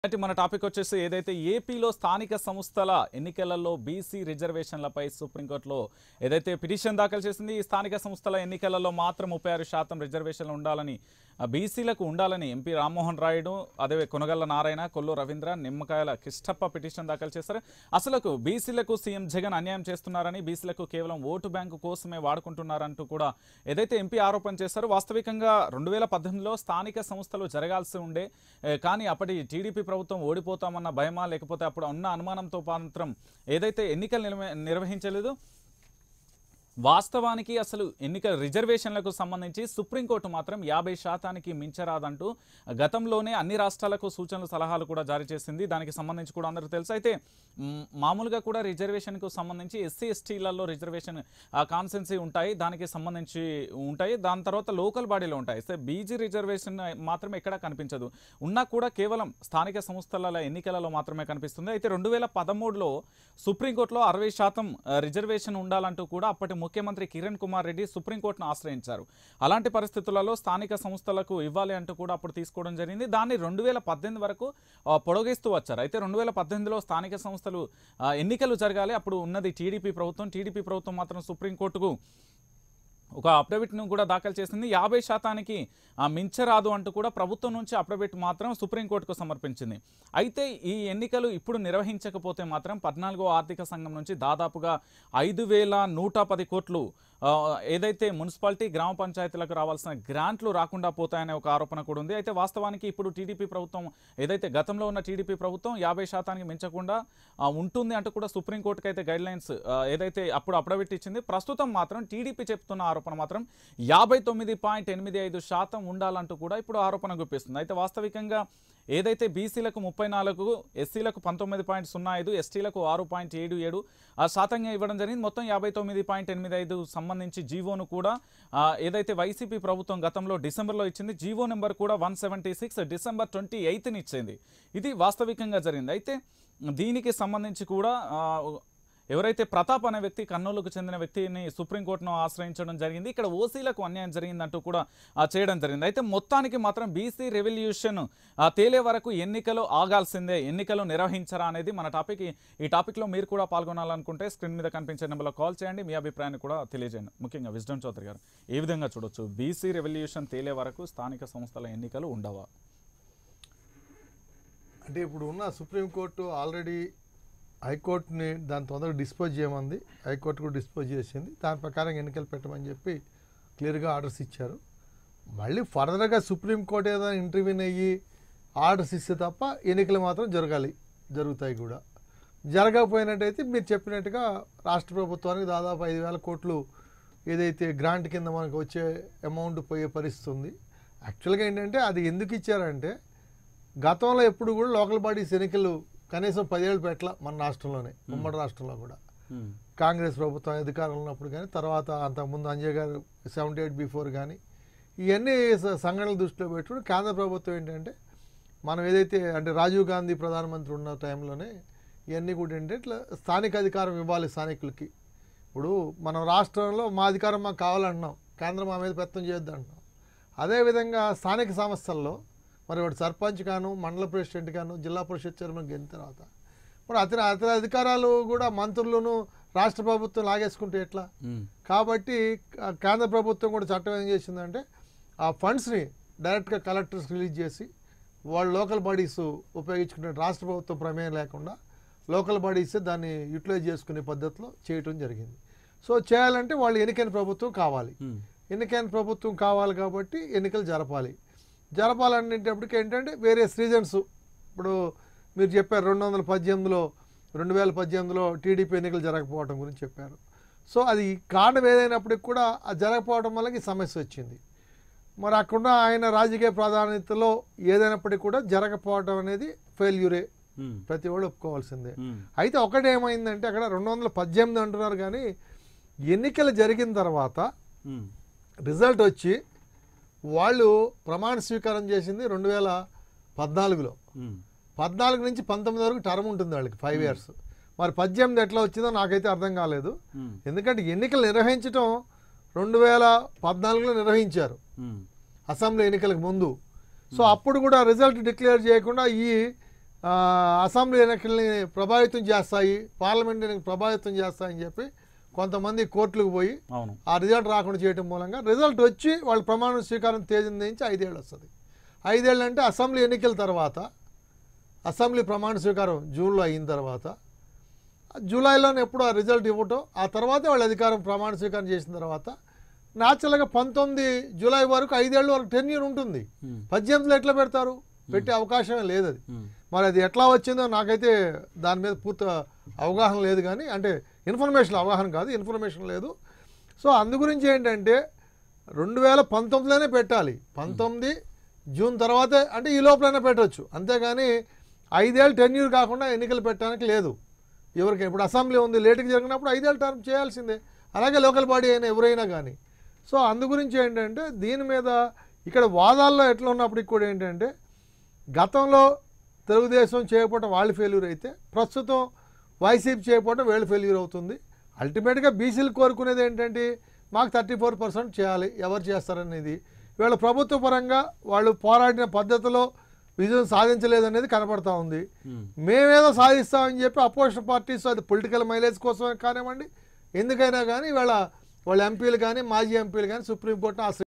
అయితే మన టాపిక్ వచ్చేసి ఏదైతే ఏపీలో స్థానిక సంస్థల ఎన్నికలలో బీసీ రిజర్వేషన్లపై సుప్రీంకోర్టులో ఏదైతే పిటిషన్ దాఖలు చేసింది ఈ స్థానిక సంస్థల ఎన్నికలలో మాత్రం ముప్పై ఆరు శాతం రిజర్వేషన్లు ఉండాలని ఆ, బీసీలకు ఉండాలని ఎంపీ రామ్మోహన్ రాయుడు అదే కొనగల్ల నారాయణ కొల్లు రవీంద్ర నిమ్మకాయల కిష్టప్ప పిటిషన్ దాఖలు చేశారు అసలుకు బీసీలకు సీఎం జగన్ అన్యాయం చేస్తున్నారని బీసీలకు కేవలం ఓటు బ్యాంకు కోసమే వాడుకుంటున్నారంటూ కూడా ఏదైతే ఎంపీ ఆరోపణ చేశారో వాస్తవికంగా రెండు వేల పద్దెనిమిదిలో స్థానిక సంస్థలు జరగాల్సి ఉండే ఏ, కానీ అప్పటి టీడీపీ ప్రభుత్వం ఓడిపోతామన్న భయమా లేకపోతే అప్పుడు ఉన్న అనుమానంతో మాత్రం ఏదైతే ఎన్నికలు నిర్వ- నిర్వహించలేదు వాస్తవానికి అసలు ఎన్నిక రిజర్వేషన్లకు సంబంధించి సుప్రీంకోర్టు మాత్రం యాభై శాతానికి మించరాదంటూ గతంలోనే అన్ని రాష్ట్రాలకు సూచనలు సలహాలు కూడా జారీ చేసింది దానికి సంబంధించి కూడా అందరికీ తెలుసు అయితే మ్, మామూలుగా కూడా రిజర్వేషన్కు సంబంధించి ఎస్సీ ఎస్టీలలో రిజర్వేషన్ కాన్సెన్సీ ఉంటాయి దానికి సంబంధించి ఉంటాయి దాని తర్వాత లోకల్ బాడీలో ఉంటాయి సో బీజీ రిజర్వేషన్ మాత్రం ఎక్కడా కనిపించదు ఉన్నా కూడా కేవలం స్థానిక సంస్థల ఎన్నికలలో మాత్రమే కనిపిస్తుంది అయితే రెండు వేల పదమూడులో సుప్రీంకోర్టులో అరవై శాతం ఆ, రిజర్వేషన్ ఉండాలంటూ కూడా అప్పటి ముఖ్యమంత్రి కిరణ్ కుమార్ రెడ్డి సుప్రీంకోర్టును ఆశ్రయించారు అలాంటి పరిస్థితులలో స్థానిక సంస్థలకు ఇవ్వాలి అంటూ కూడా అప్పుడు తీసుకోవడం జరిగింది దాన్ని రెండు వేల పద్దెనిమిది వరకు ఆ, పొడిగిస్తూ వచ్చారు అయితే రెండు వేల పద్దెనిమిదిలో స్థానిక సంస్థలు ఆ, ఎన్నికలు జరగాలి అప్పుడు ఉన్నది టీడీపీ ప్రభుత్వం టీడీపీ ప్రభుత్వం మాత్రం సుప్రీంకోర్టుకు ఒక అప్డవిట్ను కూడా దాఖలు చేసింది యాభై శాతానికి ఆ, మించరాదు అంటూ కూడా ప్రభుత్వం నుంచి అప్డవిట్ మాత్రం సుప్రీంకోర్టుకు సమర్పించింది అయితే ఈ ఎన్నికలు ఇప్పుడు నిర్వహించకపోతే మాత్రం పద్నాలుగో ఆర్థిక సంఘం నుంచి దాదాపుగా ఐదు వేల నూట పది కోట్లు ఆ, ఏదైతే మున్సిపాలిటీ గ్రామ పంచాయతీలకు రావాల్సిన గ్రాంట్లు రాకుండా పోతాయనే ఒక ఆరోపణ కూడా ఉంది అయితే వాస్తవానికి ఇప్పుడు టీడీపీ ప్రభుత్వం ఏదైతే గతంలో ఉన్న టీడీపీ ప్రభుత్వం యాభై శాతానికి మించకుండా ఆ, ఉంటుంది అంటూ కూడా సుప్రీంకోర్టుకి అయితే గైడ్ లైన్స్ ఏదైతే అప్పుడు అప్డవిట్ ఇచ్చింది ప్రస్తుతం మాత్రం టీడీపీ చెప్తున్న ఆరోపణ మాత్రం యాభై తొమ్మిది పాయింట్ ఎనిమిది ఐదు శాతం ఉండాలంటూ కూడా ఇప్పుడు ఆరోపణ గుప్పిస్తుంది అయితే వాస్తవికంగా ఏదైతే బీసీలకు ముప్పై నాలుగు ఎస్సీలకు పంతొమ్మిది పాయింట్ సున్నా ఐదు ఎస్టీలకు ఆరు పాయింట్ ఏడు ఏడు ఆ శాతంగా ఇవ్వడం జరిగింది మొత్తం యాభై తొమ్మిది పాయింట్ ఎనిమిది ఐదు సంబంధించి జీవోను కూడా ఆ, ఏదైతే వైసీపీ ప్రభుత్వం గతంలో డిసెంబర్లో ఇచ్చింది జీవో నెంబర్ కూడా one seventy six December twenty ఎయిత్ని ఇచ్చింది ఇది వాస్తవికంగా జరిగింది అయితే దీనికి సంబంధించి కూడా ఆ, ఎవరైతే ప్రతాప్ అనే వ్యక్తి కర్నూలుకు చెందిన వ్యక్తిని సుప్రీంకోర్టును ఆశ్రయించడం జరిగింది ఇక్కడ ఓసీలకు అన్యాయం జరిగిందంటూ కూడా ఆ, చేయడం జరిగింది అయితే మొత్తానికి మాత్రం బీసీ రెవల్యూషన్ ఆ, తేలే వరకు ఎన్నికలు ఆగాల్సిందే ఎన్నికలు నిర్వహించరా అనేది మన టాపిక్ ఈ- ఈ టాపిక్లో మీరు కూడా పాల్గొనాలనుకుంటే స్క్రీన్ మీద కనిపించే నెంబర్లో కాల్ చేయండి మీ అభిప్రాయాన్ని కూడా తెలియజేయండి ముఖ్యంగా విజ్డమ్ చౌదరి గారు ఏ విధంగా చూడొచ్చు బీసీ రెవల్యూషన్ తేలే వరకు స్థానిక సంస్థల ఎన్నికలు ఉండవా అంటే ఇప్పుడు ఉన్న సుప్రీంకోర్టు ఆల్రెడీ హైకోర్టుని దాని తొందరగా డిస్పోజ్ చేయమంది హైకోర్టు కూడా డిస్పోజ్ చేసింది దాని ప్రకారం ఎన్నికలు పెట్టమని చెప్పి క్లియర్గా ఆర్డర్స్ ఇచ్చారు మళ్ళీ ఫర్దర్గా సుప్రీంకోర్టు ఏదైనా ఇంటర్వ్యూన్ అయ్యి ఆర్డర్స్ ఇస్తే తప్ప ఎన్నికలు మాత్రం జరగాలి జరుగుతాయి కూడా జరగకపోయినట్టయితే మీరు చెప్పినట్టుగా రాష్ట్ర ప్రభుత్వానికి దాదాపు ఐదు వేల కోట్లు ఏదైతే గ్రాంట్ కింద మనకు వచ్చే అమౌంట్ పోయే పరిస్థితి ఉంది యాక్చువల్గా ఏంటంటే అది ఎందుకు ఇచ్చారంటే గతంలో ఎప్పుడు కూడా లోకల్ బాడీస్ ఎన్నికలు కనీసం పదేళ్ళు పెట్టల మన రాష్ట్రంలోనే ఉమ్మడి రాష్ట్రంలో కూడా కాంగ్రెస్ ప్రభుత్వం అధికారంలో ఉన్నప్పుడు కానీ తర్వాత అంతకుముందు అంజయ్ గారు సెవెంటీ ఎయిట్ బిఫోర్ కానీ ఇవన్నీ స- సంఘటనలు దృష్టిలో పెట్టుకుని కేంద్ర ప్రభుత్వం ఏంటంటే మనం ఏదైతే అంటే రాజీవ్ గాంధీ ప్రధానమంత్రి ఉన్న టైంలోనే ఇవన్నీ కూడా ఏంటంటే ఇట్లా స్థానిక అధికారం ఇవ్వాలి స్థానికులకి ఇప్పుడు మనం రాష్ట్రంలో మా అధికారం మాకు కావాలంటున్నాం కేంద్రం మా మీద పెత్తం చేయొద్దు అంటున్నాం అదేవిధంగా స్థానిక సంస్థల్లో మరి వాడు సర్పంచ్ గాను మండల ప్రెసిడెంట్ గాను జిల్లా పరిషత్ చైర్మన్ గెలిన తర్వాత ఇప్పుడు అతని అతని అధికారాలు కూడా మంత్రులను రాష్ట్ర ప్రభుత్వం లాగేసుకుంటే ఎట్లా కాబట్టి క- కేంద్ర ప్రభుత్వం కూడా చట్టం ఏం చేసిందంటే ఆ ఫండ్స్ని డైరెక్ట్గా కలెక్టర్స్ రిలీజ్ చేసి వాళ్ళు లోకల్ బాడీస్ ఉపయోగించుకునే రాష్ట్ర ప్రభుత్వం ప్రమేయం లేకుండా లోకల్ బాడీసే దాన్ని యూటిలైజ్ చేసుకునే పద్ధతిలో చేయటం జరిగింది సో చేయాలంటే వాళ్ళు ఎన్నికైన ప్రభుత్వం కావాలి ఎన్నికైన ప్రభుత్వం కావాలి కాబట్టి ఎన్నికలు జరపాలి జరపాలనేటప్పటికి ఏంటంటే వేరియస్ రీజన్స్ ఇప్పుడు మీరు చెప్పారు రెండు వందల పద్దెనిమిదిలో రెండు వేల పద్దెనిమిదిలో టీడీపీ ఎన్నికలు జరగకపోవడం గురించి చెప్పారు సో అది కారణం ఏదైనప్పటికి కూడా అది జరగకపోవడం వల్ల ఈ సమస్య వచ్చింది మరి అక్కడ ఆయన రాజకీయ ప్రాధాన్యతలో ఏదైనప్పటికీ కూడా జరగకపోవడం అనేది ఫెయిల్యూరే ప్రతి వాళ్ళు ఒప్పుకోవాల్సిందే అయితే ఒకటి ఏమైందంటే అక్కడ రెండు వందల పద్దెనిమిది అంటున్నారు కానీ ఎన్నికలు జరిగిన తర్వాత రిజల్ట్ వచ్చి వాళ్ళు ప్రమాణ స్వీకారం చేసింది రెండు వేల పద్నాలుగులో పద్నాలుగు నుంచి పంతొమ్మిది వరకు టర్మ్ ఉంటుంది వాళ్ళకి ఫైవ్ ఇయర్స్ మరి పద్దెనిమిది ఎట్లా వచ్చిందో నాకైతే అర్థం కాలేదు ఎందుకంటే ఎన్నికలు నిర్వహించడం రెండు వేల పద్నాలుగులో నిర్వహించారు అసెంబ్లీ ఎన్నికలకు ముందు సో అప్పుడు కూడా రిజల్ట్ డిక్లేర్ చేయకుండా ఈ ఆ, అసెంబ్లీ ఎన్నికల్ని ప్రభావితం చేస్తాయి పార్లమెంట్ ఎన్నికలు ప్రభావితం చేస్తాయని చెప్పి కొంతమంది కోర్టులకు పోయి అవును ఆ రిజల్ట్ రాకుండా చేయడం మూలంగా రిజల్ట్ వచ్చి వాళ్ళ ప్రమాణ స్వీకారం తేదీ నుంచి ఐదేళ్ళు వస్తుంది ఐదేళ్ళు అంటే అసెంబ్లీ ఎన్నికల తర్వాత అసెంబ్లీ ప్రమాణ స్వీకారం జూన్లో అయిన తర్వాత జూలైలోనే ఎప్పుడు ఆ రిజల్ట్ ఇవ్వటం ఆ తర్వాతే వాళ్ళ అధికారం ప్రమాణ స్వీకారం చేసిన తర్వాత న్యాచురల్గా పంతొమ్మిది జూలై వరకు ఐదేళ్ళ వరకు టెన్యూర్ ఉంటుంది ఉమ్, పద్దెనిమిదిలో ఎట్లా పెడతారు పెట్టే అవకాశమే లేదు అది ఉమ్, మరి అది ఎట్లా వచ్చిందో నాకైతే దాని మీద పూర్తి అవగాహన లేదు కానీ అంటే ఇన్ఫర్మేషన్ అవగాహన కాదు ఇన్ఫర్మేషన్ లేదు సో అందు గురించి ఏంటంటే రెండు వేల పంతొమ్మిదిలోనే పెట్టాలి పంతొమ్మిది జూన్ తర్వాతే అంటే ఈ లోపలైనా పెట్టవచ్చు అంతేగాని ఐదేళ్ళు టెన్యూర్ కాకుండా ఎన్నికలు పెట్టడానికి లేదు ఎవరికి ఇప్పుడు అసెంబ్లీ ఉంది లేటుగా జరిగినప్పుడు ఐదేళ్ళు టర్మ్ చేయాల్సిందే అలాగే లోకల్ బాడీ అయినా ఎవరైనా కానీ సో అందు గురించి ఏంటంటే దీని మీద ఇక్కడ వాదాల్లో ఎట్లా ఉన్నప్పటికి కూడా ఏంటంటే గతంలో తెలుగుదేశం చేయకపోవడం వాళ్ళు ఫెయిల్యూర్ అయితే ప్రస్తుతం వైసీపీ చేయకపోవడం వీళ్ళు ఫెయిల్యూర్ అవుతుంది అల్టిమేట్గా బీసీలు కోరుకునేది ఏంటంటే మాకు థర్టీ ఫోర్ పర్సెంట్ చేయాలి ఎవరు చేస్తారనేది వీళ్ళ ప్రభుత్వ పరంగా వాళ్ళు పోరాడిన పద్ధతిలో విజయం సాధించలేదనేది కనపడతా ఉంది ఉమ్. మేమేదో సాధిస్తామని చెప్పి అపోజిషన్ పార్టీస్ అది పొలిటికల్ మైలేజ్ కోసమే కానివ్వండి ఎందుకైనా కానీ వాళ్ళ వాళ్ళ ఎంపీలు కానీ మాజీ ఎంపీలు కానీ సుప్రీంకోర్టును ఆశ్రయించారు